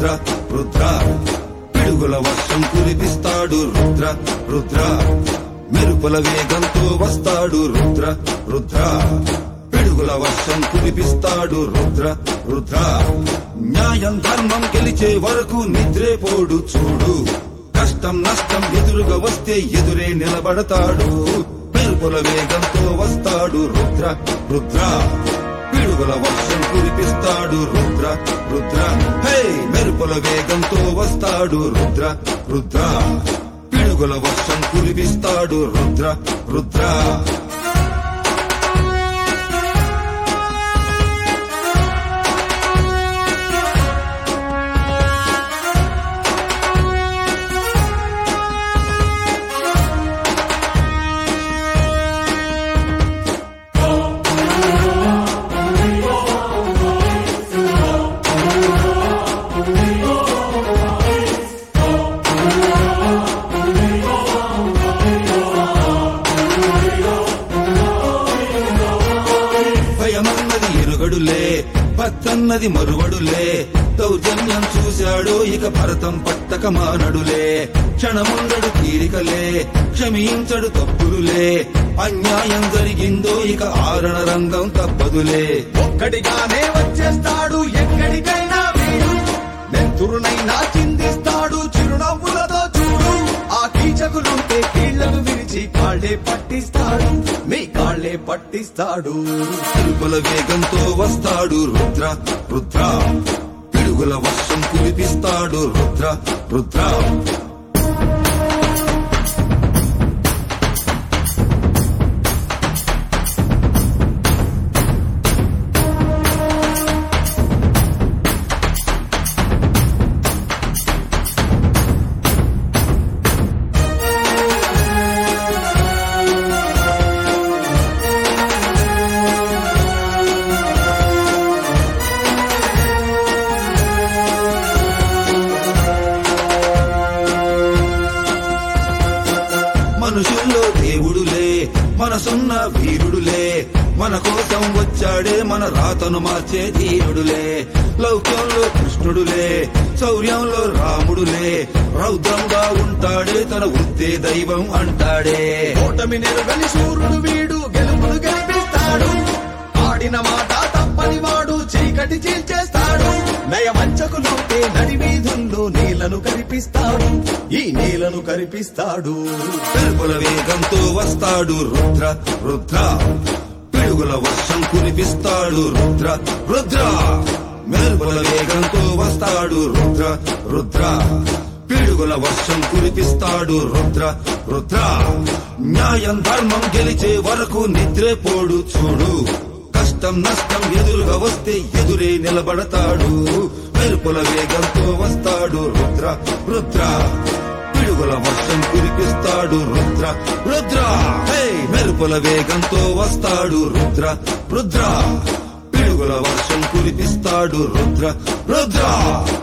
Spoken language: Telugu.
రుద్ర రుద్ర పిడుగుల వర్షం కురిపిస్తాడు రుద్ర రుద్ర మెరుపుల వేగంతో వస్తాడు రుద్ర రుద్ర పిడుగుల వర్షం కురిపిస్తాడు రుద్ర రుద్ర న్యాయం ధర్మం గెలిచే వరకు నిద్రేపోడు చూడు కష్టం నష్టం ఎదురుగా వస్తే ఎదురే నిలబడతాడు మెరుపుల వేగంతో వస్తాడు రుద్ర రుద్ర పిడుగుల వర్షం కురిపిస్తాడు రుద్ర రుద్ర హే మెరుపుల వేగంతో వస్తాడు రుద్ర రుద్ర పిడుగుల వర్షం కురిపిస్తాడు రుద్ర రుద్ర భయమన్నది ఎరుగడులే భక్తన్నది మరువడులే దౌర్జన్యం చూశాడు ఇక భరతం పట్టక మానడులే క్షణముండడు తీరికలే క్షమించడు తప్పులులే అన్యాయం జరిగిందో ఇక ఆరణ రంగం తప్పదులే ఒక్కడిగానే వచ్చేస్తాడు ఎక్కడికైనా వీడు నెంతురునైనా చిందిస్తాడు చిరునవ్వులతో చూడు ఆ కీచకులుంటే కీళ్లను విరిచి కాళ్ళే పట్టిస్తాడు మీ కాళ్ళే పట్టిస్తాడు తిరుపుల వేగంతో వస్తాడు రుద్ర రుద్ర పిడుగుల వర్షం కురిపిస్తాడు రుద్ర రుద్ర మనుషుల్లో దేవుడులే మనసున్న వీరుడులే మన కోసం వచ్చాడే మన రాతను మార్చే ధీరుడులే లౌక్యంలో కృష్ణుడులే శౌర్యంలో రాముడులే రౌద్రంగా ఉంటాడే తన వృత్తే దైవం అంటాడే ఓటమి నెరుగని సూర్యుడు వీడు గెలుపును గెలిపిస్తాడు ఆడిన మాట తప్పని వాడు చీకటి చీల్చేస్తాడు నయ వంచకులుంటే నడి వీధుల్లో నీళ్లను కరిపిస్తాడు ఈ నీళ్లను కరిపిస్తాడు పెరుగుల వేగంతో వస్తాడు రుద్ర రుద్ర పిడుగుల వర్షం కురిపిస్తాడు రుద్ర రుద్ర మెరుగుల వేగంతో వస్తాడు రుద్ర రుద్ర పిడుగుల వర్షం కురిపిస్తాడు రుద్ర రుద్ర న్యాయం ధర్మం గెలిచే వరకు నిద్రేపోడు చూడు కష్టం నష్టం ఎదురుగా వస్తే ఎదురే నిలబడతాడు మెరుపుల వేగంతో వస్తాడు రుద్ర రుద్ర పిడుగుల వర్షం కురిపిస్తాడు రుద్ర రుద్ర హే మెరుపుల వేగంతో వస్తాడు రుద్ర రుద్ర పిడుగుల వర్షం కురిపిస్తాడు రుద్ర రుద్ర